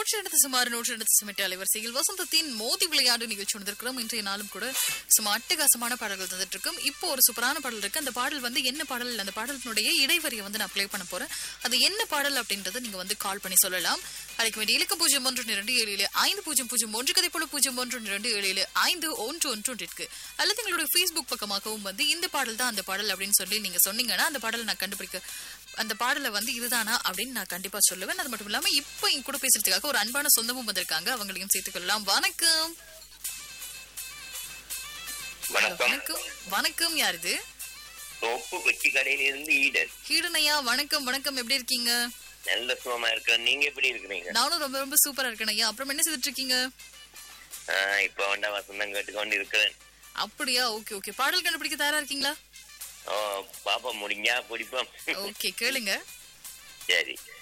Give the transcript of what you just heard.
நூற்றி ரெண்டு சுமார் நூற்றி ரெண்டு சுமிட்டு அலைவரிசையில் வசந்தத்தின் மோதி விளையாடு நிகழ்ச்சி வந்திருக்கிறோம் இன்றைய நாளும் கூட சும்மா அட்டகாசமான பாடல்கள் தந்துட்டு இருக்கும் இப்போ ஒரு சூப்பரான பாடல் இருக்கு அந்த பாடல் வந்து என்ன பாடல் அந்த பாடலினுடைய இடைவரியை வந்து நான் ப்ளே பண்ண போறேன் அது என்ன பாடல் அப்படின்றத நீங்க வந்து கால் பண்ணி சொல்லலாம் அழைக்க வேண்டிய இலக்க பூஜ்ஜியம் ஒன்று இரண்டு ஏழு ஏழு ஐந்து பூஜ்ஜியம் பூஜ்ஜியம் ஒன்று கதை போல பூஜ்ஜியம் ஒன்று இரண்டு ஏழு ஏழு ஐந்து ஒன்று ஒன்று ஒன்றிற்கு அல்லது எங்களுடைய ஃபேஸ்புக் பக்கமாகவும் வந்து இந்த பாடல் தான் அந்த பாடல் அப்படின்னு சொல்லி நீங்க சொன்னீங்கன்னா அந்த பாடலை நான் கண்டுபிடிக்க அந்த பாடலை வந்து இதுதானா அப்படின்னு நான் கண்டிப்பா சொல்லுவேன் அது மட்டும் இல்லாம இப்போ என் கூட பேசுறதுக்காக ஒரு அன்பான சொந்தமும் வந்திருக்காங்க அவங்களையும் சேர்த்துக் கொள்ளலாம் வணக்கம் வணக்கம் வணக்கம் வணக்கம் யார் இது தோப்பு கொச்சி கடையில இருந்து ஈடன் கீடனையா வணக்கம் வணக்கம் எப்படி இருக்கீங்க நல்ல சுகமா இருக்கிறேன் நீங்க எப்படி இருக்கிறீங்க நானும் ரொம்ப ரொம்ப சூப்பரா இருக்கேன் ஐயா அப்புறம் என்ன செய்துட்டு இருக்கீங்க ஆஹ் இப்ப வேண்டாம் வசந்தம் கேட்டுக்கொண்டு இருக்கிறேன் அப்படியா ஓகே ஓகே பாடல் கண்டுபிடிக்க தயாரா இருக்கீங்களா ஓ பாப்பா முடிஞ்சா பிடிப்போம் ஓகே கேளுங்க சரி